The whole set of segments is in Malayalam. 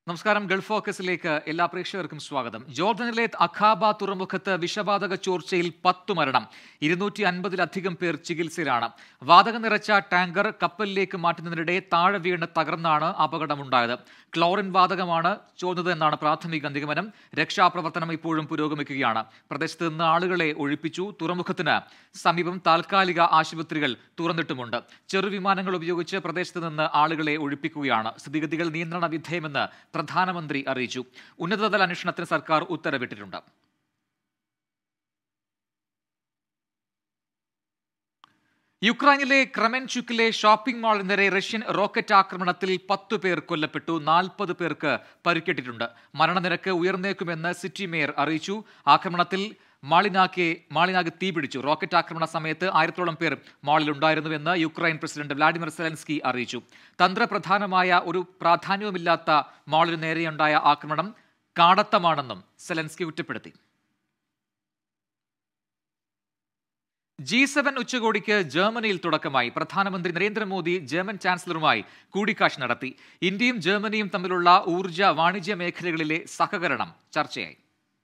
നമസ്കാരം ഗൾഫ് ഫോക്കസിലേക്ക് എല്ലാ പ്രേക്ഷകർക്കും സ്വാഗതം ജോർദനിലെ അഖാബ തുറമുഖത്ത് വിഷവാതക ചോർച്ചയിൽ പത്തു മരണം ഇരുന്നൂറ്റി അൻപതിലധികം പേർ ചികിത്സയിലാണ് വാതകം നിറച്ച ടാങ്കർ കപ്പലിലേക്ക് മാറ്റുന്നതിനിടെ താഴെ വീണ് തകർന്നാണ് അപകടമുണ്ടായത് ക്ലോറിൻ വാതകമാണ് ചോർന്നത് എന്നാണ് പ്രാഥമിക നിഗമനം രക്ഷാപ്രവർത്തനം ഇപ്പോഴും പുരോഗമിക്കുകയാണ് പ്രദേശത്ത് നിന്ന് ആളുകളെ ഒഴിപ്പിച്ചു തുറമുഖത്തിന് സമീപം താൽക്കാലിക ആശുപത്രികൾ തുറന്നിട്ടുമുണ്ട് ചെറുവിമാനങ്ങൾ ഉപയോഗിച്ച് പ്രദേശത്ത് നിന്ന് ആളുകളെ ഒഴിപ്പിക്കുകയാണ് സ്ഥിതിഗതികൾ നിയന്ത്രണ വിധേയമെന്ന് പ്രധാനമന്ത്രി അറിയിച്ചു ഉന്നതതല അന്വേഷണത്തിന് സർക്കാർ ഉത്തരവിട്ടിട്ടുണ്ട് യുക്രൈനിലെ ക്രമെൻചുക്കിലെ ഷോപ്പിംഗ് മാളിന് നേരെ റഷ്യൻ റോക്കറ്റ് ആക്രമണത്തിൽ പത്തു പേർ കൊല്ലപ്പെട്ടു നാൽപ്പത് പേർക്ക് പരിക്കേറ്റിട്ടുണ്ട് മരണനിരക്ക് ഉയർന്നേക്കുമെന്ന് സിറ്റി മേയർ അറിയിച്ചു ആക്രമണത്തിൽ മാളിനാക്കെ മാളിനാകെ തീപിടിച്ചു റോക്കറ്റ് ആക്രമണ സമയത്ത് ആയിരത്തോളം പേർ മാളിലുണ്ടായിരുന്നുവെന്ന് യുക്രൈൻ പ്രസിഡന്റ് വ്ളാഡിമിർ സെലൻസ്കി അറിയിച്ചു തന്ത്രപ്രധാനമായ ഒരു പ്രാധാന്യവുമില്ലാത്ത മാളിനു നേരെയുണ്ടായ ആക്രമണം കാടത്തമാണെന്നും സെലൻസ്കി കുറ്റപ്പെടുത്തി ജി സെവൻ ഉച്ചകോടിക്ക് ജർമ്മനിയിൽ തുടക്കമായി പ്രധാനമന്ത്രി നരേന്ദ്രമോദി ജർമ്മൻ ചാൻസലറുമായി കൂടിക്കാഴ്ച നടത്തി ഇന്ത്യയും ജർമ്മനിയും തമ്മിലുള്ള ഊർജ്ജ വാണിജ്യ മേഖലകളിലെ സഹകരണം ചർച്ചയായി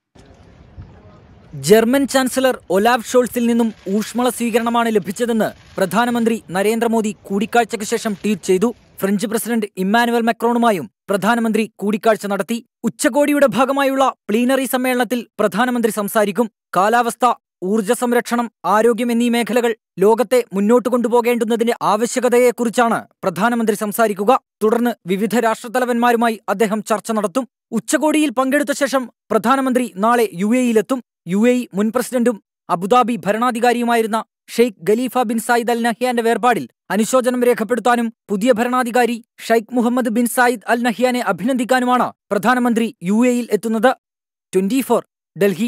ജർമ്മൻ ചാൻസലർ ഒലാഫ് ഷോൾസിൽ നിന്നും ഊഷ്മള സ്വീകരണമാണ് ലഭിച്ചതെന്ന് പ്രധാനമന്ത്രി നരേന്ദ്രമോദി കൂടിക്കാഴ്ചയ്ക്ക് ശേഷം ട്വീറ്റ് ചെയ്തു ഫ്രഞ്ച് പ്രസിഡന്റ് ഇമ്മാനുവൽ മെക്രോണുമായും പ്രധാനമന്ത്രി കൂടിക്കാഴ്ച നടത്തി ഉച്ചകോടിയുടെ ഭാഗമായുള്ള പ്ലീനറി സമ്മേളനത്തിൽ പ്രധാനമന്ത്രി സംസാരിക്കും കാലാവസ്ഥ ഊർജ്ജ സംരക്ഷണം ആരോഗ്യം എന്നീ മേഖലകൾ ലോകത്തെ മുന്നോട്ട് കൊണ്ടുപോകേണ്ടുന്നതിന്റെ ആവശ്യകതയെക്കുറിച്ചാണ് പ്രധാനമന്ത്രി സംസാരിക്കുക തുടർന്ന് വിവിധ രാഷ്ട്രത്തലവന്മാരുമായി അദ്ദേഹം ചർച്ച നടത്തും ഉച്ചകോടിയിൽ പങ്കെടുത്ത ശേഷം പ്രധാനമന്ത്രി നാളെ യു എയിലെത്തും യു എ മുൻ പ്രസിഡന്റും അബുദാബി ഭരണാധികാരിയുമായിരുന്ന Sheikh Khalifa bin Zayed Al നഹ്യാന്റെ വേർപാടിൽ അനുശോചനം രേഖപ്പെടുത്താനും പുതിയ ഭരണാധികാരി Sheikh Mohammed bin Zayed Al നഹ്യാനെ അഭിനന്ദിക്കാനുമാണ് പ്രധാനമന്ത്രി യു എയിൽ എത്തുന്നത് ട്വന്റി ഡൽഹി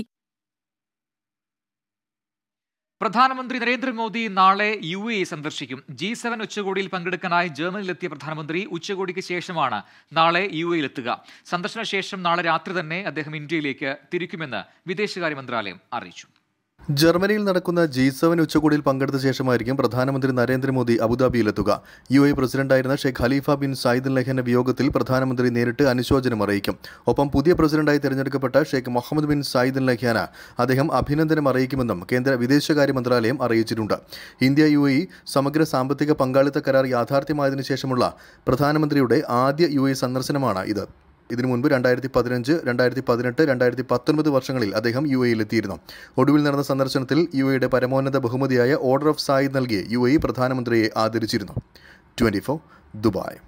പ്രധാനമന്ത്രി നരേന്ദ്രമോദി നാളെ യു എ സന്ദർശിക്കും ജി സെവൻ ഉച്ചകോടിയിൽ പങ്കെടുക്കാനായി ജർമ്മനിയിലെത്തിയ പ്രധാനമന്ത്രി ഉച്ചകോടിക്ക് ശേഷമാണ് നാളെ യു എയിലെത്തുക സന്ദർശന ശേഷം നാളെ രാത്രി തന്നെ അദ്ദേഹം ഇന്ത്യയിലേക്ക് തിരിക്കുമെന്ന് വിദേശകാര്യ മന്ത്രാലയം അറിയിച്ചു ജർമ്മനിയിൽ നടക്കുന്ന ജി സെവൻ ഉച്ചകോടിയിൽ പങ്കെടുത്ത ശേഷമായിരിക്കും പ്രധാനമന്ത്രി നരേന്ദ്രമോദി അബുദാബിയിലെത്തുക യു എ പ്രസിഡന്റായിരുന്ന ഷെയ്ഖ് ഖലീഫ ബിൻ സായിദ് ലഹന്റെ വിയോഗത്തിൽ പ്രധാനമന്ത്രി നേരിട്ട് അനുശോചനം അറിയിക്കും ഒപ്പം പുതിയ പ്രസിഡന്റായി തെരഞ്ഞെടുക്കപ്പെട്ട ഷെയ്ഖ് മുഹമ്മദ് ബിൻ സായിദ് ലഹ്യാന അദ്ദേഹം അഭിനന്ദനം അറിയിക്കുമെന്നും കേന്ദ്ര വിദേശകാര്യ മന്ത്രാലയം അറിയിച്ചിട്ടുണ്ട് ഇന്ത്യ യു എ സമഗ്ര സാമ്പത്തിക പങ്കാളിത്ത കരാർ യാഥാർത്ഥ്യമായതിനു ശേഷമുള്ള പ്രധാനമന്ത്രിയുടെ ആദ്യ യു എ സന്ദർശനമാണ് ഇത് ഇതിനു മുൻപ് രണ്ടായിരത്തി പതിനഞ്ച് രണ്ടായിരത്തി പതിനെട്ട് രണ്ടായിരത്തി പത്തൊൻപത് വർഷങ്ങളിൽ അദ്ദേഹം യു എയിലെത്തിയിരുന്നു ഒടുവിൽ നടന്ന സന്ദർശനത്തിൽ യു എയുടെ പരമോന്നത ബഹുമതിയായ ഓർഡർ ഓഫ് സായിദ് നൽകി യു എ പ്രധാനമന്ത്രിയെ ആദരിച്ചിരുന്നു ട്വന്റി ഫോർ ദുബായ്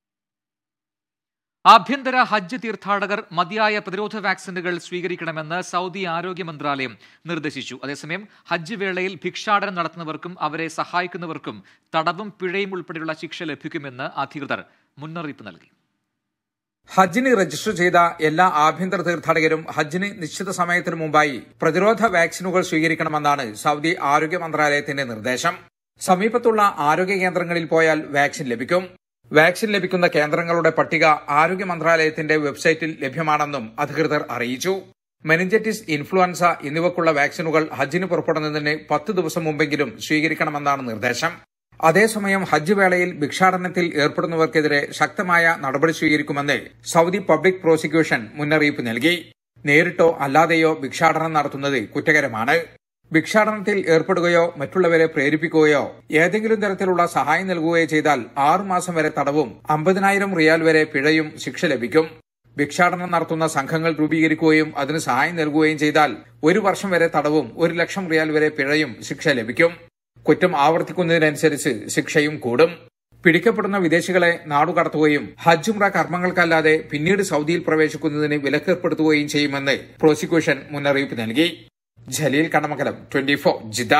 ആഭ്യന്തര ഹജ്ജ് തീർത്ഥാടകർ മതിയായ പ്രതിരോധ വാക്സിനുകൾ സ്വീകരിക്കണമെന്ന് സൗദി ആരോഗ്യ മന്ത്രാലയം നിർദ്ദേശിച്ചു അതേസമയം ഹജ്ജ് വേളയിൽ ഭിക്ഷാടനം നടത്തുന്നവർക്കും അവരെ സഹായിക്കുന്നവർക്കും തടവും പിഴയും ഉൾപ്പെടെയുള്ള ശിക്ഷ ലഭിക്കുമെന്ന് അധികൃതർ മുന്നറിയിപ്പ് നൽകി ഹജ്ജിന് രജിസ്റ്റർ ചെയ്ത എല്ലാ ആഭ്യന്തര തീർത്ഥാടകരും ഹജ്ജിന് നിശ്ചിത സമയത്തിനു മുമ്പായി പ്രതിരോധ വാക്സിനുകൾ സ്വീകരിക്കണമെന്നാണ് സൗദി ആരോഗ്യ മന്ത്രാലയത്തിന്റെ നിർദ്ദേശം സമീപത്തുള്ള ആരോഗ്യ കേന്ദ്രങ്ങളിൽ പോയാൽ വാക്സിൻ ലഭിക്കും വാക്സിൻ ലഭിക്കുന്ന കേന്ദ്രങ്ങളുടെ പട്ടിക ആരോഗ്യ മന്ത്രാലയത്തിന്റെ വെബ്സൈറ്റിൽ ലഭ്യമാണെന്നും അധികൃതർ അറിയിച്ചു മെനിഞ്ചറ്റിസ് ഇൻഫ്ലുവൻസ എന്നിവക്കുള്ള വാക്സിനുകൾ ഹജ്ജിന് പുറപ്പെടുന്നതിന് പത്ത് ദിവസം മുമ്പെങ്കിലും സ്വീകരിക്കണമെന്നാണ് നിർദ്ദേശം അതേസമയം ഹജ്ജ് വേളയിൽ ഭിക്ഷാടനത്തിൽ ഏർപ്പെടുന്നവർക്കെതിരെ ശക്തമായ നടപടി സ്വീകരിക്കുമെന്ന് സൗദി പബ്ലിക് പ്രോസിക്യൂഷൻ മുന്നറിയിപ്പ് നൽകി നേരിട്ടോ അല്ലാതെയോ ഭിക്ഷാടനം നടത്തുന്നത് കുറ്റകരമാണ് ഭിക്ഷാടനത്തിൽ ഏർപ്പെടുകയോ മറ്റുള്ളവരെ പ്രേരിപ്പിക്കുകയോ ഏതെങ്കിലും തരത്തിലുള്ള സഹായം നൽകുകയോ ചെയ്താൽ ആറുമാസം വരെ തടവും അമ്പതിനായിരം റിയാൽ വരെ പിഴയും ശിക്ഷ ലഭിക്കും ഭിക്ഷാടനം നടത്തുന്ന സംഘങ്ങൾ രൂപീകരിക്കുകയും അതിന് സഹായം നൽകുകയും ചെയ്താൽ ഒരു വർഷം വരെ തടവും ഒരു ലക്ഷം റിയാൽ വരെ പിഴയും ശിക്ഷ ലഭിക്കും കുറ്റം ആവർത്തിക്കുന്നതിനനുസരിച്ച് ശിക്ഷയും കൂടും പിടിക്കപ്പെടുന്ന വിദേശികളെ നാടുകടത്തുകയും ഹജ്ജുംറ കർമ്മങ്ങൾക്കല്ലാതെ പിന്നീട് സൗദിയിൽ പ്രവേശിക്കുന്നതിന് വിലക്കേർപ്പെടുത്തുകയും ചെയ്യുമെന്ന് പ്രോസിക്യൂഷൻ മുന്നറിയിപ്പ് നൽകി ജലീൽ കടമകലം ട്വന്റി ഫോർ ജിദ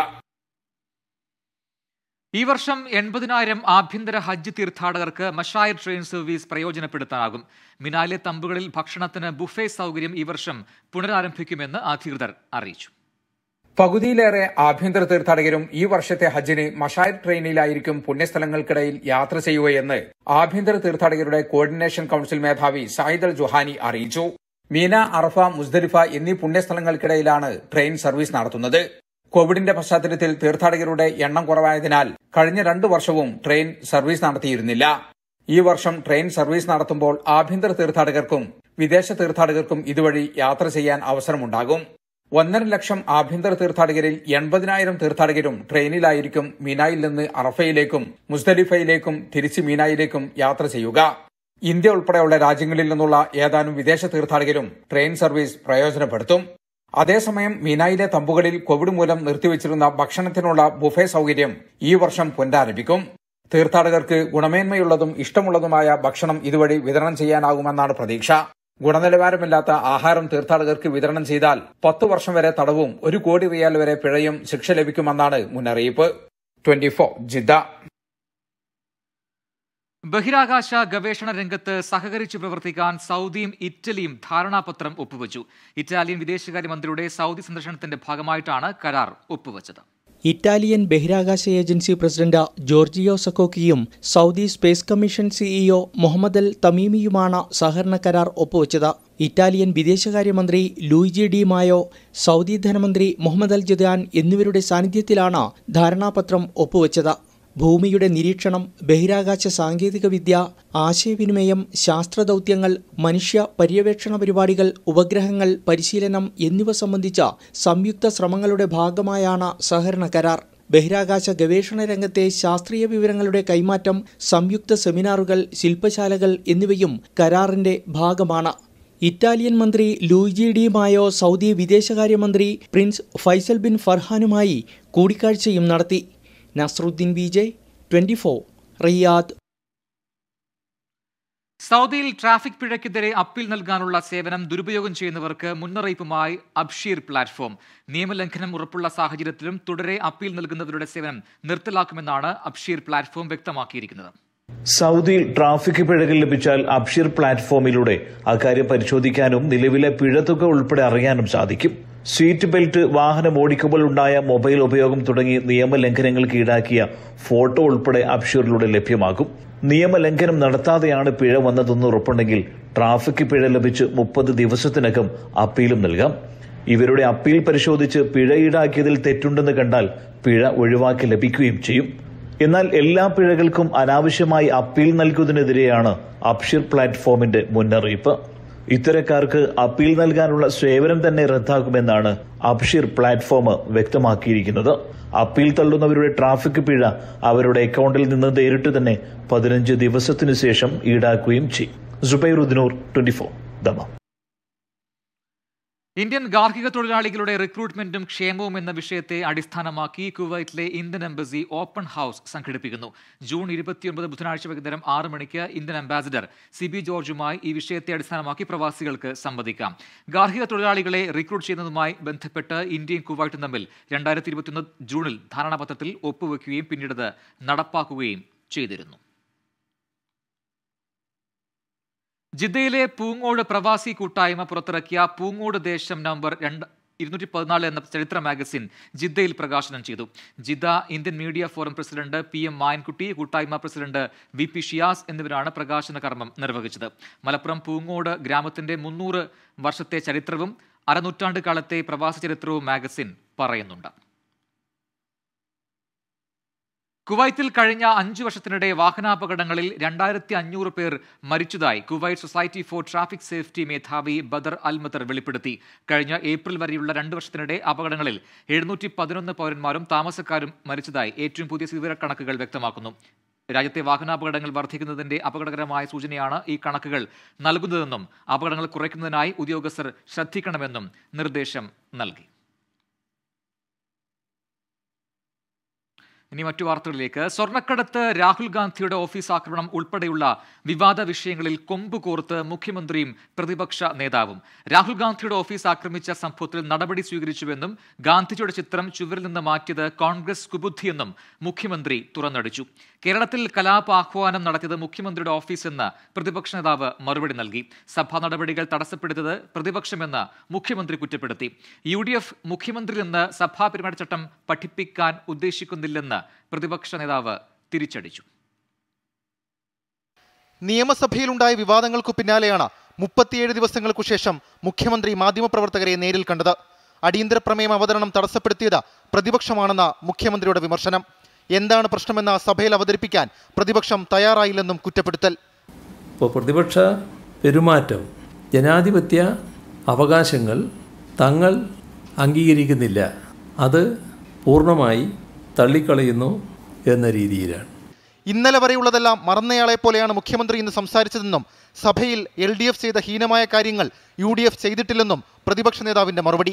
ഈ വർഷം എൺപതിനായിരം ആഭ്യന്തര ഹജ്ജ് തീർത്ഥാടകർക്ക് മഷായർ ട്രെയിൻ സർവീസ് പ്രയോജനപ്പെടുത്താനാകും മിനാലിലെ തമ്പുകളിൽ ഭക്ഷണത്തിന് ബുഫേ സൗകര്യം ഈ വർഷം പുനരാരംഭിക്കുമെന്ന് അധികൃതർ അറിയിച്ചു പകുതിയിലേറെ ആഭ്യന്തര തീർത്ഥാടകരും ഈ വർഷത്തെ ഹജ്ജിന് മഷായർ ട്രെയിനിലായിരിക്കും പുണ്യസ്ഥലങ്ങൾക്കിടയിൽ യാത്ര ചെയ്യുകയെന്ന് ആഭ്യന്തര തീർത്ഥാടകരുടെ കോർഡിനേഷൻ കൌൺസിൽ മേധാവി സായിദ് അൽ ജുഹാനി അറിയിച്ചു മീന അറഫ മുസ്ദലിഫ എന്നീ പുണ്യസ്ഥലങ്ങൾക്കിടയിലാണ് ട്രെയിൻ സർവീസ് നടത്തുന്നത് കോവിഡിന്റെ പശ്ചാത്തലത്തിൽ തീർത്ഥാടകരുടെ എണ്ണം കുറവായതിനാൽ കഴിഞ്ഞ രണ്ടു വർഷവും ട്രെയിൻ സർവീസ് നടത്തിയിരുന്നില്ല ഈ വർഷം ട്രെയിൻ സർവീസ് നടത്തുമ്പോൾ ആഭ്യന്തര തീർത്ഥാടകർക്കും വിദേശ തീർത്ഥാടകർക്കും ഇതുവഴി യാത്ര ചെയ്യാൻ അവസരമുണ്ടാകും ഒന്നര ലക്ഷം ആഭ്യന്തര തീർത്ഥാടകരിൽ എൺപതിനായിരം തീർത്ഥാടകരും ട്രെയിനിലായിരിക്കും മീനായിൽ നിന്ന് അറഫയിലേക്കും മുസ്ദലിഫയിലേക്കും തിരിച്ച് മീനായിലേക്കും യാത്ര ചെയ്യുക ഇന്ത്യ ഉൾപ്പെടെയുള്ള രാജ്യങ്ങളിൽ നിന്നുള്ള ഏതാനും വിദേശ തീർത്ഥാടകരും ട്രെയിൻ സർവീസ് പ്രയോജനപ്പെടുത്തും അതേസമയം മീനായിലെ തമ്പുകളിൽ കോവിഡ് മൂലം നിർത്തിവച്ചിരുന്ന ഭക്ഷണത്തിനുള്ള ബുഫേ സൌകര്യം ഈ വർഷം പുനരാരംഭിക്കും തീർത്ഥാടകർക്ക് ഗുണമേന്മയുള്ളതും ഇഷ്ടമുള്ളതുമായ ഭക്ഷണം ഇതുവഴി വിതരണം ചെയ്യാനാകുമെന്നാണ് പ്രതീക്ഷ ഗുണനിലവാരമില്ലാത്ത ആഹാരം തീർത്ഥാടകർക്ക് വിതരണം ചെയ്താൽ പത്തു വർഷം വരെ തടവും ഒരു കോടി റിയാൽ വരെ പിഴയും ശിക്ഷ ലഭിക്കുമെന്നാണ് മുന്നറിയിപ്പ് ട്വന്റി ഫോർ ജിദ്ദ ബഹിരാകാശ ഗവേഷണ രംഗത്ത് സഹകരിച്ചു പ്രവർത്തിക്കാൻ സൗദിയും ഇറ്റലിയും ധാരണാപത്രം ഒപ്പുവച്ചു ഇറ്റാലിയൻ വിദേശകാര്യമന്ത്രിയുടെ സൗദി സന്ദർശനത്തിന്റെ ഭാഗമായിട്ടാണ് കരാർ ഒപ്പുവച്ചത് ഇറ്റാലിയൻ ബഹിരാകാശ ഏജൻസി പ്രസിഡന്റ് ജോർജിയോ സക്കോക്കിയും Saudi space commission CEO Mohammed Al തമീമിയുമാണ് സഹകരണ കരാർ ഒപ്പുവച്ചത് ഇറ്റാലിയൻ വിദേശകാര്യമന്ത്രി ലൂയിജി ഡി മായോ സൗദി ധനമന്ത്രി മുഹമ്മദ് അൽ ജുദാൻ എന്നിവരുടെ സാന്നിധ്യത്തിലാണ് ധാരണാപത്രം ഒപ്പുവച്ചത് ഭൂമിയുടെ നിരീക്ഷണം ബഹിരാകാശ സാങ്കേതികവിദ്യ ആശയവിനിമയം ശാസ്ത്രദൗത്യങ്ങൾ മനുഷ്യ പര്യവേക്ഷണ പരിപാടികൾ ഉപഗ്രഹങ്ങൾ പരിശീലനം എന്നിവ സംബന്ധിച്ച സംയുക്ത ശ്രമങ്ങളുടെ ഭാഗമായാണ് സഹകരണ കരാർ ബഹിരാകാശ ഗവേഷണ രംഗത്തെ ശാസ്ത്രീയ വിവരങ്ങളുടെ കൈമാറ്റം സംയുക്ത സെമിനാറുകൾ ശില്പശാലകൾ എന്നിവയും കരാറിന്റെ ഭാഗമാണ് ഇറ്റാലിയൻ മന്ത്രി ലൂയിജി ഡി മായോ സൗദി വിദേശകാര്യമന്ത്രി പ്രിൻസ് ഫൈസൽ ബിൻ ഫർഹാനുമായി കൂടിക്കാഴ്ചയും നടത്തി Nasruddin V J twenty four Riyadh സൗദിയിൽ ട്രാഫിക് പിഴയ്ക്കെതിരെ അപ്പീൽ നൽകാനുള്ള സേവനം ദുരുപയോഗം ചെയ്യുന്നവർക്ക് മുന്നറിയിപ്പുമായി അബ്ഷീർ പ്ലാറ്റ്ഫോം നിയമലംഘനം ഉറപ്പുള്ള സാഹചര്യത്തിലും തുടരെ അപ്പീൽ നൽകുന്നവരുടെ സേവനം നിർത്തലാക്കുമെന്നാണ് അബ്ഷീർ പ്ലാറ്റ്ഫോം വ്യക്തമാക്കിയിരിക്കുന്നത് സൗദിയിൽ ട്രാഫിക് പിഴകൾ ലഭിച്ചാൽ അബ്ഷീർ പ്ലാറ്റ്ഫോമിലൂടെ അക്കാര്യം പരിശോധിക്കാനും നിലവിലെ പിഴത്തുക ഉൾപ്പെടെ അറിയാനും സാധിക്കും സീറ്റ് ബെൽറ്റ് വാഹനം ഓടിക്കുമ്പോൾ ഉണ്ടായ മൊബൈൽ ഉപയോഗം തുടങ്ങി നിയമലംഘനങ്ങൾക്ക് ഈടാക്കിയ ഫോട്ടോ ഉൾപ്പെടെ അബ്ഷീറിലൂടെ ലഭ്യമാകും നിയമലംഘനം നടത്താതെയാണ് പിഴ വന്നതെന്ന് ഉറപ്പുണ്ടെങ്കിൽ ട്രാഫിക് പിഴ ലഭിച്ച് മുപ്പത് ദിവസത്തിനകം അപ്പീലും നൽകാം ഇവരുടെ അപ്പീൽ പരിശോധിച്ച് പിഴ ഈടാക്കിയതിൽ തെറ്റുണ്ടെന്ന് കണ്ടാൽ പിഴ ഒഴിവാക്കി ലഭിക്കുകയും ചെയ്യും എന്നാൽ എല്ലാ പിഴകൾക്കും അനാവശ്യമായി അപ്പീൽ നൽകുന്നതിനെതിരെയാണ് അപ്ഷീർ പ്ലാറ്റ്ഫോമിന്റെ മുന്നറിയിപ്പ് ഇത്തരക്കാർക്ക് അപ്പീൽ നൽകാനുള്ള സേവനം തന്നെ റദ്ദാക്കുമെന്നാണ് അപ്ഷീർ പ്ലാറ്റ്ഫോം വ്യക്തമാക്കിയിരിക്കുന്നത് അപ്പീൽ തള്ളുന്നവരുടെ ട്രാഫിക് പിഴ അവരുടെ അക്കൗണ്ടിൽ നിന്ന് നേരിട്ട് തന്നെ പതിനഞ്ച് ദിവസത്തിനു ശേഷം ഈടാക്കുകയും ചെയ്യും സുബൈറുദ്ദീനൂർ ട്വന്റി ഫോർ ദമ ഇന്ത്യൻ ഗാർഹിക തൊഴിലാളികളുടെ റിക്രൂട്ട്മെന്റും ക്ഷേമവും എന്ന വിഷയത്തെ അടിസ്ഥാനമാക്കി കുവൈറ്റിലെ ഇന്ത്യൻ എംബസി ഓപ്പൺ ഹൌസ് സംഘടിപ്പിക്കുന്നു ജൂൺ ഇരുപത്തിയൊൻപത് ബുധനാഴ്ച വൈകുന്നേരം ആറ് മണിക്ക് ഇന്ത്യൻ അംബാസിഡർ സി ബി ജോർജുമായി ഈ വിഷയത്തെ അടിസ്ഥാനമാക്കി പ്രവാസികൾക്ക് സംവദിക്കാം ഗാർഹിക തൊഴിലാളികളെ റിക്രൂട്ട് ചെയ്യുന്നതുമായി ബന്ധപ്പെട്ട് ഇന്ത്യയും കുവൈറ്റും തമ്മിൽ രണ്ടായിരത്തി ഇരുപത്തിയൊന്ന് ജൂണിൽ ധാരണാപത്രത്തിൽ ഒപ്പുവെക്കുകയും പിന്നീട് അത് നടപ്പാക്കുകയും ചെയ്തിരുന്നു ജിദ്ദയിലെ പൂങ്ങോട് പ്രവാസി കൂട്ടായ്മ പുറത്തിറക്കിയ പൂങ്ങോട് ദേശം നമ്പർ രണ്ട് ഇരുന്നൂറ്റി പതിനാല് എന്ന ചരിത്ര മാഗസിൻ ജിദ്ദയിൽ പ്രകാശനം ചെയ്തു Jeddah Indian media forum president P M Mayankutty കൂട്ടായ്മ പ്രസിഡന്റ് വി പി ഷിയാസ് എന്നിവരാണ് പ്രകാശന കർമ്മം നിർവഹിച്ചത് മലപ്പുറം പൂങ്ങോട് ഗ്രാമത്തിന്റെ മുന്നൂറ് വർഷത്തെ ചരിത്രവും അരനൂറ്റാണ്ട് കാലത്തെ പ്രവാസ ചരിത്രവും മാഗസിൻ പറയുന്നുണ്ട് കുവൈത്തിൽ കഴിഞ്ഞ അഞ്ചു വർഷത്തിനിടെ വാഹനാപകടങ്ങളിൽ രണ്ടായിരത്തി അഞ്ഞൂറ് പേർ മരിച്ചതായി Kuwait society for traffic safety മേധാവി ബദർ അൽമത്തർ വെളിപ്പെടുത്തി കഴിഞ്ഞ ഏപ്രിൽ വരെയുള്ള രണ്ട് വർഷത്തിനിടെ അപകടങ്ങളിൽ എഴുന്നൂറ്റി പതിനൊന്ന് പൗരന്മാരും താമസക്കാരും മരിച്ചതായി ഏറ്റവും പുതിയ വിവരക്കണക്കുകൾ വ്യക്തമാക്കുന്നു രാജ്യത്തെ വാഹനാപകടങ്ങൾ വർദ്ധിക്കുന്നതിന്റെ അപകടകരമായ സൂചനയാണ് ഈ കണക്കുകൾ നൽകുന്നതെന്നും അപകടങ്ങൾ കുറയ്ക്കുന്നതിനായി ഉദ്യോഗസ്ഥർ ശ്രദ്ധിക്കണമെന്നും നിർദ്ദേശം നൽകി ഇനി മറ്റു വാർത്തകളിലേക്ക് സ്വർണ്ണക്കടത്ത് രാഹുൽ ഗാന്ധിയുടെ ഓഫീസ് ആക്രമണം ഉൾപ്പെടെയുള്ള വിവാദ വിഷയങ്ങളിൽ കൊമ്പ് കോർത്ത് മുഖ്യമന്ത്രിയും പ്രതിപക്ഷ നേതാവും രാഹുൽ ഗാന്ധിയുടെ ഓഫീസ് ആക്രമിച്ച സംഭവത്തിൽ നടപടി സ്വീകരിച്ചുവെന്നും ഗാന്ധിജിയുടെ ചിത്രം ചുവരിൽ നിന്ന് മാറ്റിയത് കോൺഗ്രസ് കുബുദ്ധിയെന്നും മുഖ്യമന്ത്രി തുറന്നടിച്ചു കേരളത്തിൽ കലാപ ആഹ്വാനം നടത്തിയത് മുഖ്യമന്ത്രിയുടെ ഓഫീസെന്ന് പ്രതിപക്ഷ നേതാവ് മറുപടി നൽകി സഭാ നടപടികൾ തടസ്സപ്പെടുത്തിയത് പ്രതിപക്ഷമെന്ന് മുഖ്യമന്ത്രി കുറ്റപ്പെടുത്തി യു ഡി എഫ് മുഖ്യമന്ത്രിയിൽ നിന്ന് സഭാ പെരുമാറ്റച്ചട്ടം പഠിപ്പിക്കാൻ ഉദ്ദേശിക്കുന്നില്ലെന്ന് പ്രതിപക്ഷ നേതാവ് തിരിച്ചടിച്ചു നിയമസഭയിലുണ്ടായ വിവാദങ്ങൾക്കു പിന്നാലെയാണ് മുപ്പത്തിയേഴ് ദിവസങ്ങൾക്കു ശേഷം മുഖ്യമന്ത്രി മാധ്യമപ്രവർത്തകരെ നേരിൽ കണ്ടത് അടിയന്തര പ്രമേയം അവതരണം തടസ്സപ്പെടുത്തിയത് പ്രതിപക്ഷമാണെന്ന മുഖ്യമന്ത്രിയുടെ വിമർശനം എന്താണ് പ്രശ്നമെന്ന സഭയിൽ അവതരിപ്പിക്കാൻ പ്രതിപക്ഷം തയ്യാറായില്ലെന്നും കുറ്റപ്പെടുത്തൽ ഇപ്പോൾ പ്രതിപക്ഷ പെരുമാറ്റം ജനാധിപത്യ അവകാശങ്ങൾ തങ്ങൾ അംഗീകരിക്കുന്നില്ല അത് പൂർണ്ണമായി തള്ളിക്കളയുന്നു എന്ന രീതിയിലാണ് ഇന്നലെ വരെയുള്ളതെല്ലാം മറന്നയാളെ പോലെയാണ് മുഖ്യമന്ത്രി ഇന്ന് സംസാരിച്ചതെന്നും സഭയിൽ എൽ ഡി എഫ് ചെയ്ത ഹീനമായ കാര്യങ്ങൾ യു ഡി എഫ് ചെയ്തിട്ടില്ലെന്നും പ്രതിപക്ഷ നേതാവിന്റെ മറുപടി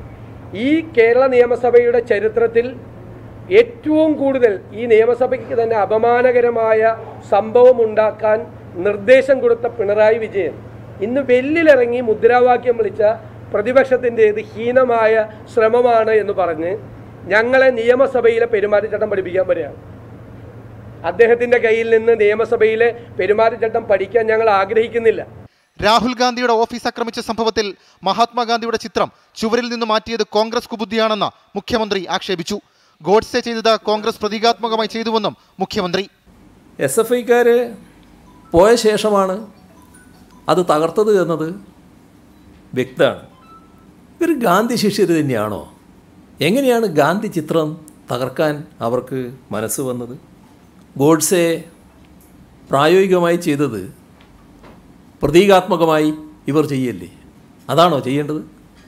ഈ കേരള നിയമസഭയുടെ ചരിത്രത്തിൽ ഏറ്റവും കൂടുതൽ ഈ നിയമസഭയ്ക്ക് തന്നെ അപമാനകരമായ സംഭവം ഉണ്ടാക്കാൻ നിർദ്ദേശം കൊടുത്ത പിണറായി വിജയൻ ഇന്ന് വെല്ലിലിറങ്ങി മുദ്രാവാക്യം വിളിച്ച പ്രതിപക്ഷത്തിൻ്റെ ഇത് ഹീനമായ ശ്രമമാണ് എന്ന് പറഞ്ഞ് ഞങ്ങളെ നിയമസഭയിലെ പെരുമാറ്റച്ചട്ടം പഠിപ്പിക്കാൻ വരികയാണ് അദ്ദേഹത്തിൻ്റെ കയ്യിൽ നിന്ന് നിയമസഭയിലെ പെരുമാറ്റച്ചട്ടം പഠിക്കാൻ ഞങ്ങൾ ആഗ്രഹിക്കുന്നില്ല രാഹുൽ ഗാന്ധിയുടെ ഓഫീസ് ആക്രമിച്ച സംഭവത്തിൽ മഹാത്മാഗാന്ധിയുടെ ചിത്രം ചുവരിൽ നിന്ന് മാറ്റിയത് കോൺഗ്രസ് കുബുദ്ധിയാണെന്ന് മുഖ്യമന്ത്രി ആക്ഷേപിച്ചു ഗോഡ്സെ ചെയ്തത് കോൺഗ്രസ് പ്രതീകാത്മകമായി ചെയ്തുവെന്നും മുഖ്യമന്ത്രി എസ് എഫ് ഐക്കാർ പോയ ശേഷമാണ് അത് തകർത്തത് എന്നത് വ്യക്തമാണ് ഇവർ ഗാന്ധി ശിഷ്യർ തന്നെയാണോ എങ്ങനെയാണ് ഗാന്ധി ചിത്രം തകർക്കാൻ അവർക്ക് മനസ്സ് വന്നത് ഗോഡ്സെ പ്രായോഗികമായി ചെയ്തത് പ്രതീകാത്മകമായി ഇവർ ചെയ്യല്ലേ അതാണോ ചെയ്യേണ്ടത്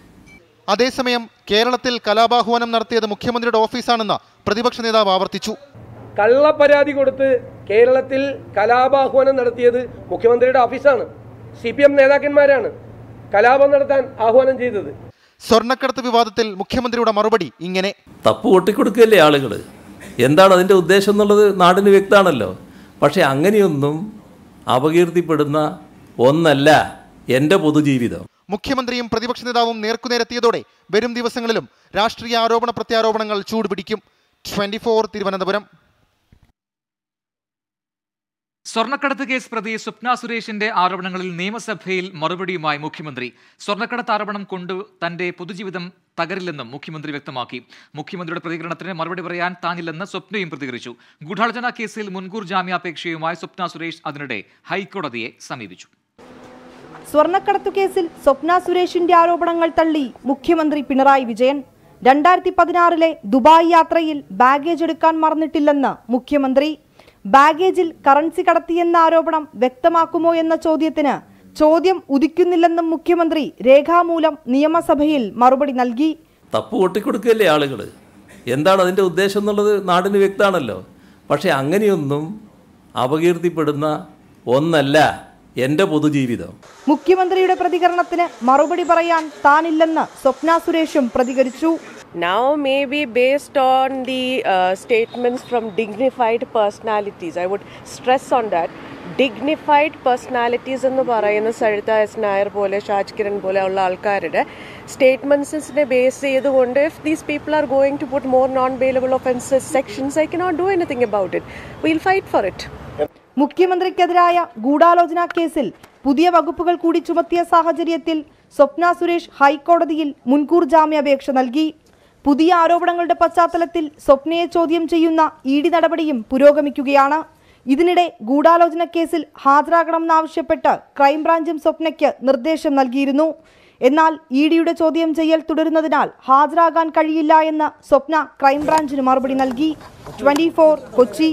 അതേസമയം കേരളത്തിൽ കലാപാഹ്വാനം നടത്തിയത് മുഖ്യമന്ത്രിയുടെ ഓഫീസാണെന്ന് പ്രതിപക്ഷ നേതാവ് ആവർത്തിച്ചു കള്ളപ്പരാതി കൊടുത്ത് കേരളത്തിൽ കലാപാഹ്വാനം നടത്തിയത് മുഖ്യമന്ത്രിയുടെ ഓഫീസാണ് സി പി എം നേതാക്കന്മാരാണ് കലാപം നടത്താൻ ആഹ്വാനം ചെയ്തത് സ്വർണ്ണക്കടത്ത് വിവാദത്തിൽ മുഖ്യമന്ത്രിയുടെ മറുപടി ഇങ്ങനെ തപ്പ് കൊട്ടിക്കൊടുക്കുകയല്ലേ ആളുകൾ എന്താണ് അതിൻ്റെ ഉദ്ദേശം എന്നുള്ളത് നാടിന് വ്യക്തമാണല്ലോ പക്ഷേ അങ്ങനെയൊന്നും അപകീർത്തിപ്പെടുന്ന ഒന്നല്ല എൻ്റെ പൊതുജീവിതം മുഖ്യമന്ത്രിയും പ്രതിപക്ഷ നേതാവും നേർക്കുനേരെത്തിയതോടെ വരും ദിവസങ്ങളിലും രാഷ്ട്രീയ ആരോപണ പ്രത്യാരോപണങ്ങൾ ചൂടുപിടിക്കും ട്വന്റി തിരുവനന്തപുരം സ്വർണ്ണക്കടത്ത് കേസ് പ്രതി സ്വപ്ന സുരേഷിന്റെ ആരോപണങ്ങളിൽ നിയമസഭയിൽ മറുപടിയുമായി മുഖ്യമന്ത്രി സ്വർണ്ണക്കടത്ത് ആരോപണം കൊണ്ട് തന്റെ പൊതുജീവിതം തകരില്ലെന്നും മുഖ്യമന്ത്രി വ്യക്തമാക്കി മുഖ്യമന്ത്രിയുടെ പ്രതികരണത്തിന് മറുപടി പറയാൻ താനില്ലെന്ന് സ്വപ്നയും പ്രതികരിച്ചു ഗൂഢാലോചന കേസിൽ മുൻകൂർ ജാമ്യാപേക്ഷയുമായി സ്വപ്ന സുരേഷ് അതിനിടെ ഹൈക്കോടതിയെ സമീപിച്ചു സ്വർണ്ണക്കടത്തു കേസിൽ സ്വപ്ന സുരേഷിന്റെ ആരോപണങ്ങൾ തള്ളി മുഖ്യമന്ത്രി പിണറായി വിജയൻ രണ്ടായിരത്തി പതിനാറിലെ ദുബായ് യാത്രയിൽ ബാഗേജ് എടുക്കാൻ മറന്നിട്ടില്ലെന്ന് മുഖ്യമന്ത്രി ബാഗേജിൽ കറൻസി കടത്തിയെന്ന ആരോപണം വ്യക്തമാക്കുമോ എന്ന ചോദ്യത്തിന് ചോദ്യം ഉദിക്കുന്നില്ലെന്നും മുഖ്യമന്ത്രി രേഖാമൂലം നിയമസഭയിൽ മറുപടി നൽകി തപ്പ് കൊട്ടിക്കൊടുക്കുകയല്ലേ ആളുകൾ എന്താണ് അതിൻ്റെ ഉദ്ദേശം എന്നുള്ളത് നാടിന് വ്യക്തമാണല്ലോ പക്ഷേ അങ്ങനെയൊന്നും അപകീർത്തിപ്പെടുന്ന ഒന്നല്ല എൻ്റെ പൊതുജീവിതം മുഖ്യമന്ത്രിയുടെ പ്രതികരണത്തിന് മറുപടി പറയാൻ താനില്ലെന്ന് സ്വപ്ന സുരേഷും പ്രതികരിച്ചു now may be based on the uh, statements from dignified personalities. I would stress on that. Dignified personalities എന്ന് പറയുന്ന സരിത എസ് നായർ പോലെ ഷാജ് കിരൺ പോലെ ഉള്ള ആൾക്കാരുടെ സ്റ്റേറ്റ്മെന്റ്സിനെ ബേസ് ചെയ്തുകൊണ്ട് if these people are going to put more non bailable offences sections I cannot do anything about it will fight for it മുഖ്യമന്ത്രിക്കെതിരായ ഗൂഢാലോചനാ കേസിൽ പുതിയ വകുപ്പുകൾ കൂടി ചുമത്തിയ സാഹചര്യത്തിൽ സ്വപ്ന സുരേഷ് ഹൈക്കോടതിയിൽ മുൻകൂർ ജാമ്യാപേക്ഷ നൽകി പുതിയ ആരോപണങ്ങളുടെ പശ്ചാത്തലത്തിൽ സ്വപ്നയെ ചോദ്യം ചെയ്യുന്ന ഇ ഡി നടപടിയും പുരോഗമിക്കുകയാണ് ഇതിനിടെ ഗൂഢാലോചന കേസിൽ ഹാജരാകണമെന്നാവശ്യപ്പെട്ട് ക്രൈംബ്രാഞ്ചും സ്വപ്നയ്ക്ക് നിർദ്ദേശം നൽകിയിരുന്നു എന്നാൽ ഇ ഡിയുടെ ചോദ്യം ചെയ്യൽ തുടരുന്നതിനാൽ ഹാജരാകാൻ കഴിയില്ല എന്ന് സ്വപ്ന ക്രൈംബ്രാഞ്ചിന് മറുപടി നൽകി ട്വന്റി കൊച്ചി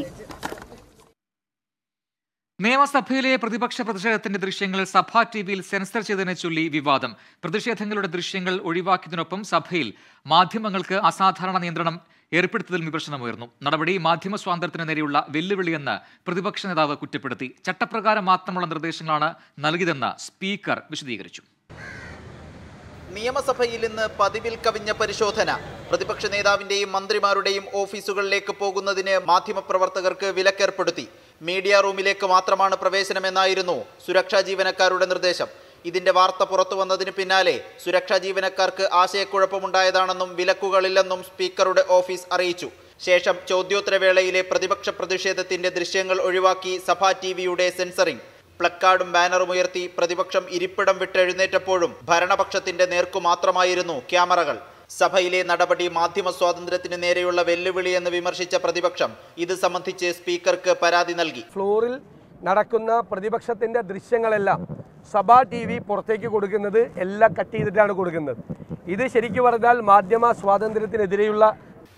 നിയമസഭയിലെ പ്രതിപക്ഷ പ്രതിഷേധത്തിന്റെ ദൃശ്യങ്ങൾ സഭാ ടി വിയിൽ സെൻസർ ചെയ്തതിനെ ചൊല്ലി വിവാദം പ്രതിഷേധങ്ങളുടെ ദൃശ്യങ്ങൾ ഒഴിവാക്കിയതിനൊപ്പം സഭയിൽ മാധ്യമങ്ങൾക്ക് അസാധാരണ നിയന്ത്രണം ഏർപ്പെടുത്തിയതിൽ വിമർശനമുയർന്നു നടപടി മാധ്യമ സ്വാതന്ത്ര്യത്തിന് നേരെയുള്ള വെല്ലുവിളിയെന്ന് പ്രതിപക്ഷ നേതാവ് കുറ്റപ്പെടുത്തി ചട്ടപ്രകാരം മാത്രമുള്ള നിർദ്ദേശങ്ങളാണ് നൽകിയതെന്ന് സ്പീക്കർ വിശദീകരിച്ചു നിയമസഭയിൽ ഇന്ന് പതിവിൽ കവിഞ്ഞ പരിശോധന പ്രതിപക്ഷ നേതാവിന്റെയും മന്ത്രിമാരുടെയും ഓഫീസുകളിലേക്ക് പോകുന്നതിന് മാധ്യമപ്രവർത്തകർക്ക് വിലക്കേർപ്പെടുത്തി മീഡിയ റൂമിലേക്ക് മാത്രമാണ് പ്രവേശനമെന്നായിരുന്നു സുരക്ഷാ ജീവനക്കാരുടെ നിർദ്ദേശം ഇതിന്റെ വാർത്ത പുറത്തു വന്നതിന് പിന്നാലെ സുരക്ഷാ ജീവനക്കാർക്ക് ആശയക്കുഴപ്പമുണ്ടായതാണെന്നും വിലക്കുകളില്ലെന്നും സ്പീക്കറുടെ ഓഫീസ് അറിയിച്ചു ശേഷം ചോദ്യോത്തരവേളയിലെ പ്രതിപക്ഷ പ്രതിഷേധത്തിന്റെ ദൃശ്യങ്ങൾ ഒഴിവാക്കി സഭാ ടി വിയുടെ സെൻസറിംഗ് പ്ലക്കാർഡും ബാനറും ഉയർത്തി പ്രതിപക്ഷം ഇരിപ്പിടം വിട്ടെഴുന്നേറ്റപ്പോഴും ഭരണപക്ഷത്തിന്റെ നേർക്കു മാത്രമായിരുന്നു ക്യാമറകൾ സഭയിലെ നടപടി മാധ്യമ സ്വാതന്ത്ര്യത്തിന് നേരെയുള്ള വെല്ലുവിളിയെന്ന് വിമർശിച്ച പ്രതിപക്ഷം ഇത് സംബന്ധിച്ച് സ്പീക്കർക്ക് പരാതി നൽകി ഫ്ലോറിൽ നടക്കുന്ന പ്രതിപക്ഷത്തിന്റെ ദൃശ്യങ്ങളെല്ലാം സഭാ ടി വി പുറത്തേക്ക് കൊടുക്കുന്നത് എല്ലാം കട്ട് ചെയ്തിട്ടാണ് കൊടുക്കുന്നത് ഇത് ശരിക്കും പറഞ്ഞാൽ മാധ്യമ സ്വാതന്ത്ര്യത്തിനെതിരെയുള്ള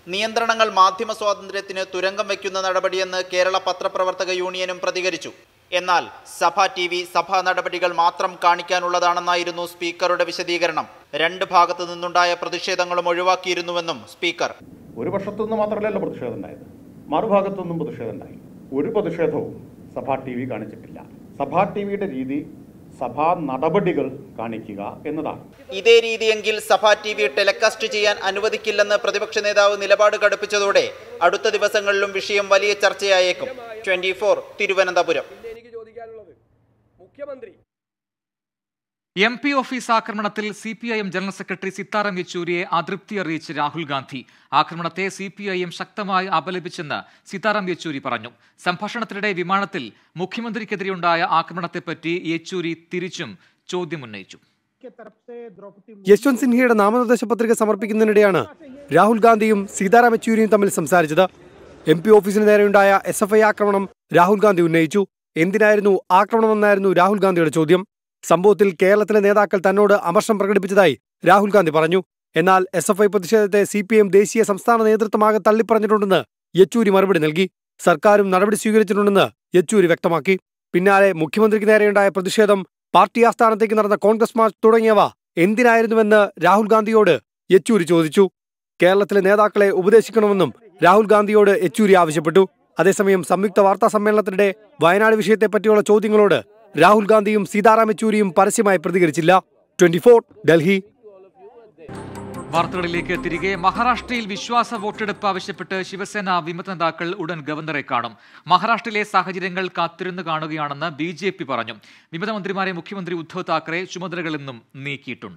നിയന്ത്രണങ്ങൾ മാധ്യമ സ്വാതന്ത്ര്യത്തിന് തുരങ്കം വയ്ക്കുന്ന നടപടിയെന്ന് കേരള പത്രപ്രവർത്തക യൂണിയനും പ്രതികരിച്ചു എന്നാൽ സഭ ടി വി സഭാ നടപടികൾ മാത്രം കാണിക്കാനുള്ളതാണെന്നായിരുന്നു സ്പീക്കറുടെ വിശദീകരണം രണ്ട് ഭാഗത്തു നിന്നുണ്ടായ പ്രതിഷേധങ്ങളും ഒഴിവാക്കിയിരുന്നുവെന്നും സ്പീക്കർ ഒരു പക്ഷത്തുനിന്ന് മാത്രമല്ലല്ലോ പ്രതിഷേധം ഉണ്ടായത് മറുഭാഗത്തുനിന്നും പ്രതിഷേധം ഉണ്ടായി ഒരു പ്രതിഷേധവും സഭാ ടി വി കാണിച്ചിട്ടില്ല സഭാ ടി വിയുടെ രീതി സഭാ നടപടികൾ കാണിക്കുക എന്നതാണ് ഇതേ രീതിയെങ്കിൽ സഭ ടി വി ടെലികാസ്റ്റ് ചെയ്യാൻ അനുവദിക്കില്ലെന്ന് പ്രതിപക്ഷ നേതാവ് നിലപാട് കടുപ്പിച്ചതോടെ അടുത്ത ദിവസങ്ങളിലും വിഷയം വലിയ ചർച്ചയായേക്കും ട്വന്റി ഫോർ തിരുവനന്തപുരം എനിക്ക് ചോദിക്കാനുള്ളത് മുഖ്യമന്ത്രി എം പി ഓഫീസ് ആക്രമണത്തിൽ C P I M general secretary Sitaram യെച്ചൂരിയെ അതൃപ്തി അറിയിച്ച് രാഹുൽ ഗാന്ധി ആക്രമണത്തെ സി പി ഐ എം ശക്തമായി അപലപിച്ചെന്ന് സിത്താറാം യെച്ചൂരി പറഞ്ഞു സംഭാഷണത്തിനിടെ വിമാനത്തിൽ മുഖ്യമന്ത്രിക്കെതിരെയുണ്ടായ ആക്രമണത്തെപ്പറ്റി യെച്ചൂരി തിരിച്ചും ചോദ്യമുന്നയിച്ചു യശ്വന്ത് സിൻഹയുടെ നാമനിർദ്ദേശ പത്രിക സമർപ്പിക്കുന്നതിനിടെയാണ് രാഹുൽ ഗാന്ധിയും സീതാറാം യെച്ചൂരിയും തമ്മിൽ സംസാരിച്ചത് എം പി ഓഫീസിന് നേരെയുണ്ടായ എസ് എഫ് ഐ ആക്രമണം രാഹുൽ ഗാന്ധി ഉന്നയിച്ചു എന്തിനായിരുന്നു ആക്രമണമെന്നായിരുന്നു രാഹുൽ ഗാന്ധിയുടെ ചോദ്യം സംഭവത്തിൽ കേരളത്തിലെ നേതാക്കൾ തന്നോട് അമർഷം പ്രകടിപ്പിച്ചതായി രാഹുൽ ഗാന്ധി പറഞ്ഞു എന്നാൽ എസ് എഫ് ഐ പ്രതിഷേധത്തെ സി പി എം ദേശീയ സംസ്ഥാന നേതൃത്വമാകെ തള്ളിപ്പറഞ്ഞിട്ടുണ്ടെന്ന് യെച്ചൂരി മറുപടി നൽകി സർക്കാരും നടപടി സ്വീകരിച്ചിട്ടുണ്ടെന്ന് യെച്ചൂരി വ്യക്തമാക്കി പിന്നാലെ മുഖ്യമന്ത്രിക്ക് നേരെയുണ്ടായ പ്രതിഷേധം പാർട്ടി ആസ്ഥാനത്തേക്ക് നടന്ന കോൺഗ്രസ് മാർച്ച് തുടങ്ങിയവ എന്തിനായിരുന്നുവെന്ന് രാഹുൽ ഗാന്ധിയോട് യെച്ചൂരി ചോദിച്ചു കേരളത്തിലെ നേതാക്കളെ ഉപദേശിക്കണമെന്നും രാഹുൽ ഗാന്ധിയോട് യെച്ചൂരി ആവശ്യപ്പെട്ടു അതേസമയം സംയുക്ത വാർത്താ സമ്മേളനത്തിനിടെ വയനാട് വിഷയത്തെപ്പറ്റിയുള്ള ചോദ്യങ്ങളോട് രാഹുൽ ഗാന്ധിയും സീതാറാം യെച്ചൂരിയും പരസ്യമായി പ്രതികരിച്ചില്ല ട്വന്റി ഡൽഹി വാർത്തകളിലേക്ക് തിരികെ മഹാരാഷ്ട്രയിൽ വിശ്വാസ വോട്ടെടുപ്പ് ആവശ്യപ്പെട്ട് ശിവസേന വിമത നേതാക്കൾ ഉടൻ ഗവർണറെ കാണും മഹാരാഷ്ട്രയിലെ സാഹചര്യങ്ങൾ കാത്തിരുന്ന് കാണുകയാണെന്ന് ബി ജെ പി പറഞ്ഞു വിമത മന്ത്രിമാരെ മുഖ്യമന്ത്രി ഉദ്ധവ് താക്കറെ ചുമതലകളിൽ നിന്നും നീക്കിയിട്ടുണ്ട്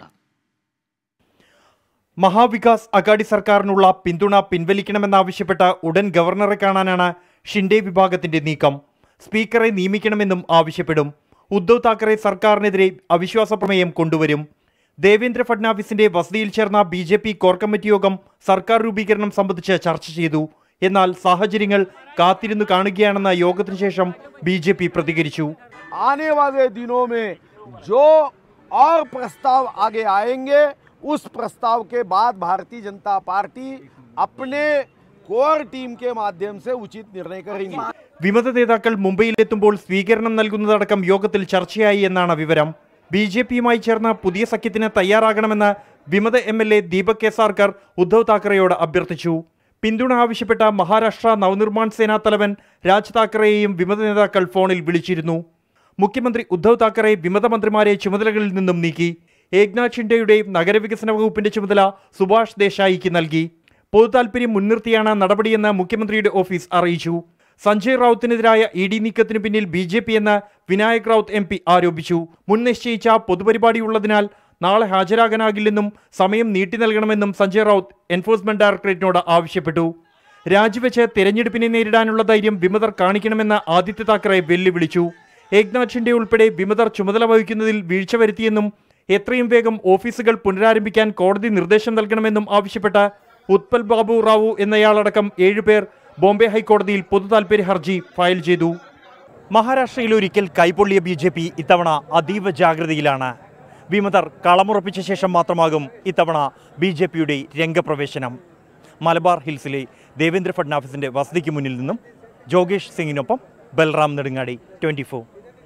മഹാവികാസ് അഗാഡി സർക്കാരിനുള്ള പിന്തുണ പിൻവലിക്കണമെന്നാവശ്യപ്പെട്ട് ഉടൻ ഗവർണറെ കാണാനാണ് ഷിൻഡെ വിഭാഗത്തിന്റെ നീക്കം സ്പീക്കറെ നിയമിക്കണമെന്നും ആവശ്യപ്പെടും ഉദ്ധവ് താക്കറെ സർക്കാരിനെതിരെ അവിശ്വാസ പ്രമേയം കൊണ്ടുവരും ദേവേന്ദ്ര ഫഡ്നാവിസിന്റെ വസതിയിൽ ചേർന്ന B J P core committee യോഗം സർക്കാർ രൂപീകരണം സംബന്ധിച്ച് ചർച്ച ചെയ്തു എന്നാൽ സാഹചര്യങ്ങൾ കാത്തിരുന്നു കാണുകയാണെന്ന യോഗത്തിനു ശേഷം ബി ജെ പി പ്രതികരിച്ചു आने वाले दिनों में जो और प्रस्ताव आगे आएंगे उस प्रस्ताव के बाद भारतीय जनता पार्टी अपने कोर टीम के माध्यम से उचित निर्णय करेंगी വിമത നേതാക്കൾ മുംബൈയിലെത്തുമ്പോൾ സ്വീകരണം നൽകുന്നതടക്കം യോഗത്തിൽ ചർച്ചയായി എന്നാണ് വിവരം ബി ജെ പിയുമായി ചേർന്ന പുതിയ സഖ്യത്തിന് തയ്യാറാകണമെന്ന് വിമത M L A Deepak Kesarkar Uddhav താക്കറെയോട് അഭ്യർത്ഥിച്ചു പിന്തുണ ആവശ്യപ്പെട്ട മഹാരാഷ്ട്ര നവനിർമ്മാൺ സേനാ തലവൻ രാജ് താക്കറെയെയും വിമത നേതാക്കൾ ഫോണിൽ വിളിച്ചിരുന്നു മുഖ്യമന്ത്രി ഉദ്ധവ് താക്കറെ വിമത മന്ത്രിമാരെ ചുമതലകളിൽ നിന്നും നീക്കി ഏക്നാഥ് ഷിൻഡെയുടെ നഗരവികസന വകുപ്പിന്റെ ചുമതല സുഭാഷ് ദേശായിക്ക് നൽകി പൊതുതാൽപര്യം മുൻനിർത്തിയാണ് നടപടിയെന്ന് മുഖ്യമന്ത്രിയുടെ ഓഫീസ് അറിയിച്ചു സഞ്ജയ് റൌത്തിനെതിരായ ഇ ഡി നീക്കത്തിനു പിന്നിൽ ബി ജെ പി എന്ന് വിനായക് റൌത്ത് എം പി ആരോപിച്ചു മുൻ നിശ്ചയിച്ച പൊതുപരിപാടിയുള്ളതിനാൽ നാളെ ഹാജരാകാനാകില്ലെന്നും സമയം നീട്ടി നൽകണമെന്നും സഞ്ജയ് റൌത്ത് എൻഫോഴ്സ്മെന്റ് ഡയറക്ടറേറ്റിനോട് ആവശ്യപ്പെട്ടു രാജിവെച്ച് തെരഞ്ഞെടുപ്പിനെ നേരിടാനുള്ള ധൈര്യം വിമതർ കാണിക്കണമെന്ന് ആദിത്യ താക്കറെ വെല്ലുവിളിച്ചു ഏക്നാഥ് ഷിൻഡെ ഉൾപ്പെടെ വിമതർ ചുമതല വഹിക്കുന്നതിൽ വീഴ്ച വരുത്തിയെന്നും എത്രയും വേഗം ഓഫീസുകൾ പുനരാരംഭിക്കാൻ കോടതി നിർദ്ദേശം നൽകണമെന്നും ആവശ്യപ്പെട്ട ഉത്പൽ ബാബു റാവു എന്നയാളടക്കം ഏഴുപേർ ബോംബെ ഹൈക്കോടതിയിൽ പൊതുതാൽപര്യ ഹർജി ഫയൽ ചെയ്തു മഹാരാഷ്ട്രയിൽ ഒരിക്കൽ കൈപ്പൊള്ളിയ ബി ജെ പി ഇത്തവണ അതീവ ജാഗ്രതയിലാണ് വിമതർ കളമുറപ്പിച്ച ശേഷം മാത്രമാകും ഇത്തവണ ബി ജെ പിയുടെ രംഗപ്രവേശനം മലബാർ ഹിൽസിലെ ദേവേന്ദ്ര ഫഡ്നാവിസിന്റെ വസതിക്ക് മുന്നിൽ നിന്നും ജോഗേഷ് സിംഗിനൊപ്പം Balram Nedungadi twenty four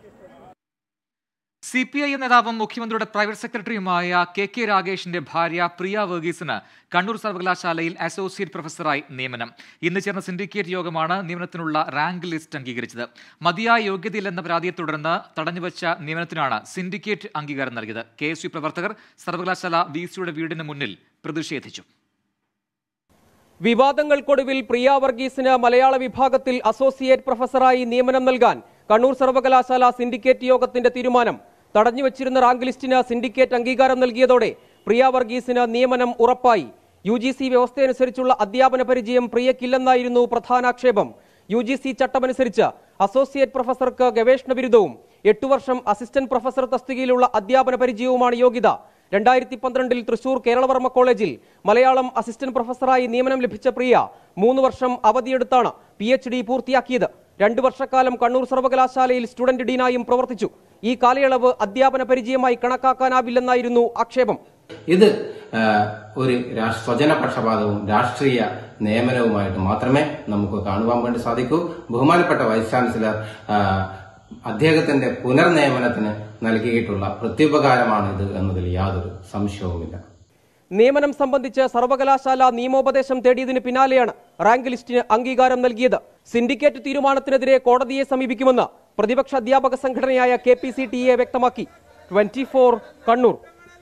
C P I നേതാവും മുഖ്യമന്ത്രിയുടെ പ്രൈവറ്റ് സെക്രട്ടറിയുമായ കെ കെ രാഗേഷിന്റെ ഭാര്യ പ്രിയ വർഗീസിന് കണ്ണൂർ സർവകലാശാലയിൽ അസോസിയേറ്റ് പ്രൊഫസറായി നിയമനം ഇന്ന് ചേർന്ന സിൻഡിക്കേറ്റ് യോഗമാണ് നിയമനത്തിനുള്ള റാങ്ക് ലിസ്റ്റ് അംഗീകരിച്ചത് മതിയായ യോഗ്യതയില്ലെന്ന പരാതിയെ തുടർന്ന് തടഞ്ഞുവച്ച നിയമനത്തിനാണ് സിൻഡിക്കേറ്റ് അംഗീകാരം നൽകിയത് കെ എസ് യു പ്രവർത്തകർ സർവകലാശാല വി സിയുടെ വീടിന് മുന്നിൽ പ്രതിഷേധിച്ചു വിവാദങ്ങൾക്കൊടുവിൽ പ്രിയ വർഗീസിന് മലയാള വിഭാഗത്തിൽ അസോസിയേറ്റ് പ്രൊഫസറായി നിയമനം നൽകാൻ കണ്ണൂർ സർവകലാശാല സിൻഡിക്കേറ്റ് യോഗത്തിന്റെ തീരുമാനം തടഞ്ഞുവച്ചിരുന്ന റാങ്ക് ലിസ്റ്റിന് സിൻഡിക്കേറ്റ് അംഗീകാരം നൽകിയതോടെ പ്രിയ വർഗീസിന് നിയമനം ഉറപ്പായി യു ജി സി വ്യവസ്ഥയനുസരിച്ചുള്ള അധ്യാപന പരിചയം പ്രിയക്കില്ലെന്നായിരുന്നു പ്രധാനാക്ഷേപം യു ജി സി ചട്ടമനുസരിച്ച് അസോസിയേറ്റ് പ്രൊഫസർക്ക് ഗവേഷണ ബിരുദവും എട്ടു വർഷം അസിസ്റ്റന്റ് പ്രൊഫസർ തസ്തികയിലുള്ള അധ്യാപന പരിചയവുമാണ് യോഗ്യത രണ്ടായിരത്തി പന്ത്രണ്ടിൽ തൃശൂർ കേരളവർമ്മ കോളേജിൽ മലയാളം അസിസ്റ്റന്റ് പ്രൊഫസറായി നിയമനം ലഭിച്ച പ്രിയ മൂന്ന് വർഷം അവധിയെടുത്താണ് പി എച്ച് ഡി പൂർത്തിയാക്കിയത് രണ്ടു വർഷക്കാലം കണ്ണൂർ സർവകലാശാലയിൽ സ്റ്റുഡന്റ് ഡീനായും പ്രവർത്തിച്ചു ഈ കാലയളവ് അധ്യാപന പരിചയമായി കണക്കാക്കാനാവില്ലെന്നായിരുന്നു ആക്ഷേപം ഇത് ആ, ഒരു രാഷ്- സ്വജനപക്ഷപാതവും രാഷ്ട്രീയ നിയമനവുമായിട്ട് മാത്രമേ നമുക്ക് കാണുവാൻ വേണ്ടി സാധിക്കൂ ബഹുമാനപ്പെട്ട വൈസ് ചാൻസലർ ആ, അദ്ദേഹത്തിന്റെ പുനർനിയമനത്തിന് നൽകിയിട്ടുള്ള പ്രത്യുപകാരമാണിത് എന്നതിൽ യാതൊരു സംശയവുമില്ല നിയമനം സംബന്ധിച്ച് സർവകലാശാല നിയമോപദേശം തേടിയതിന് പിന്നാലെയാണ് റാങ്ക് ലിസ്റ്റിന് അംഗീകാരം നൽകിയത് സിൻഡിക്കേറ്റ് തീരുമാനത്തിനെതിരെ കോടതിയെ സമീപിക്കുമെന്ന് പ്രതിപക്ഷ അധ്യാപക സംഘടനയായ K P C T A വ്യക്തമാക്കി ട്വന്റി ഫോർ കണ്ണൂർ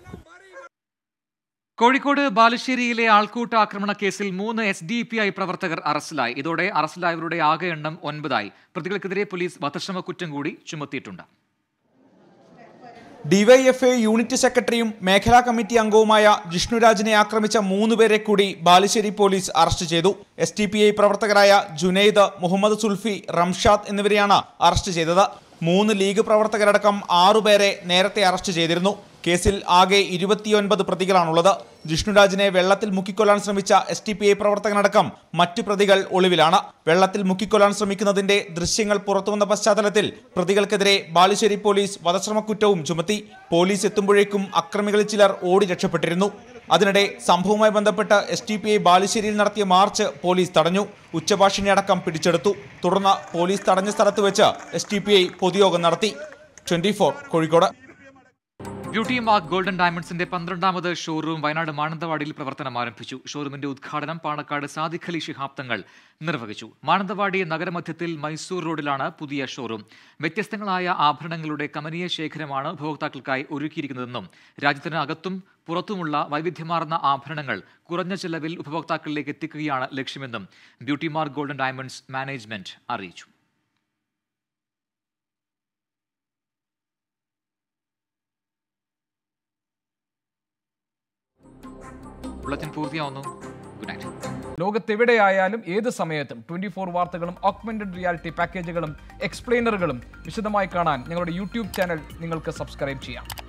കോഴിക്കോട് ബാലുശ്ശേരിയിലെ ആൾക്കൂട്ട ആക്രമണ കേസിൽ മൂന്ന് എസ് ഡി പി ഐ പ്രവർത്തകർ അറസ്റ്റിലായി ഇതോടെ അറസ്റ്റിലായവരുടെ ആകെ എണ്ണം ഒൻപതായി പ്രതികൾക്കെതിരെ പോലീസ് വധശ്രമ കുറ്റം കൂടി ചുമത്തിയിട്ടുണ്ട് ഡിവൈഎഫ്ഐ യൂണിറ്റ് സെക്രട്ടറിയും മേഖലാ കമ്മിറ്റി അംഗവുമായ ജിഷ്ണുരാജിനെ ആക്രമിച്ച മൂന്ന് പേരെ കൂടി ബാലുശ്ശേരി പോലീസ് അറസ്റ്റ് ചെയ്തു എസ് ടി പി ഐ പ്രവർത്തകരായ ജുനൈദ് മുഹമ്മദ് സുൽഫി റംഷാദ് എന്നിവരെയാണ് അറസ്റ്റ് ചെയ്തത് മൂന്ന് ലീഗ് പ്രവർത്തകരടക്കം ആറുപേരെ നേരത്തെ അറസ്റ്റ് ചെയ്തിരുന്നു കേസിൽ ആകെ ഇരുപത്തിയൊൻപത് പ്രതികളാണുള്ളത് ജിഷ്ണുരാജിനെ വെള്ളത്തിൽ മുക്കിക്കൊല്ലാൻ ശ്രമിച്ച എസ് ടി പി ഐ പ്രവർത്തകനടക്കം മറ്റു പ്രതികൾ ഒളിവിലാണ് വെള്ളത്തിൽ മുക്കിക്കൊല്ലാൻ ശ്രമിക്കുന്നതിന്റെ ദൃശ്യങ്ങൾ പുറത്തുവന്ന പശ്ചാത്തലത്തിൽ പ്രതികൾക്കെതിരെ ബാലുശ്ശേരി പോലീസ് വധശ്രമക്കുറ്റവും ചുമത്തി പോലീസ് എത്തുമ്പോഴേക്കും അക്രമികളിൽ ചിലർ ഓടി രക്ഷപ്പെട്ടിരുന്നു അതിനിടെ സംഭവവുമായി ബന്ധപ്പെട്ട് എസ് ടി പി ഐ ബാലുശ്ശേരിയിൽ നടത്തിയ മാർച്ച് പോലീസ് തടഞ്ഞു ഉച്ചഭാഷിണി അടക്കം പിടിച്ചെടുത്തു തുടർന്ന് പോലീസ് തടഞ്ഞ സ്ഥലത്ത് വെച്ച് എസ് ടി പി ഐ പൊതുയോഗം നടത്തി twenty Kozhikode beauty mark golden ഡയമണ്ട്സിന്റെ പന്ത്രണ്ടാമത് ഷോറൂം വയനാട് മാനന്തവാടിയിൽ പ്രവർത്തനം ആരംഭിച്ചു ഷോറൂമിന്റെ ഉദ്ഘാടനം പാണക്കാട് സാദിഖ് അലി ശിഹാബ് തങ്ങൾ നിർവഹിച്ചു മാനന്തവാടി നഗരമധ്യത്തിൽ മൈസൂർ റോഡിലാണ് പുതിയ ഷോറൂം വ്യത്യസ്തങ്ങളായ ആഭരണങ്ങളുടെ കമനീയ ശേഖരമാണ് ഉപഭോക്താക്കൾക്കായി ഒരുക്കിയിരിക്കുന്നതെന്നും രാജ്യത്തിന് അകത്തും പുറത്തുമുള്ള വൈവിധ്യമാർന്ന ആഭരണങ്ങൾ കുറഞ്ഞ ചെലവിൽ ഉപഭോക്താക്കളിലേക്ക് എത്തിക്കുകയാണ് ലക്ഷ്യമെന്നും beauty mark golden diamonds management അറിയിച്ചു ബുള്ളറ്റിൻ പൂർത്തിയാവുന്നു ഗുഡ് നൈറ്റ് ലോകത്തെവിടെയായാലും ഏത് സമയത്തും ട്വന്റി ഫോർ വാർത്തകളും ഓഗ്മെന്റഡ് റിയാലിറ്റി പാക്കേജുകളും എക്സ്പ്ലെയിനറുകളും വിശദമായി കാണാൻ ഞങ്ങളുടെ യൂട്യൂബ് ചാനൽ നിങ്ങൾക്ക് സബ്സ്ക്രൈബ് ചെയ്യാം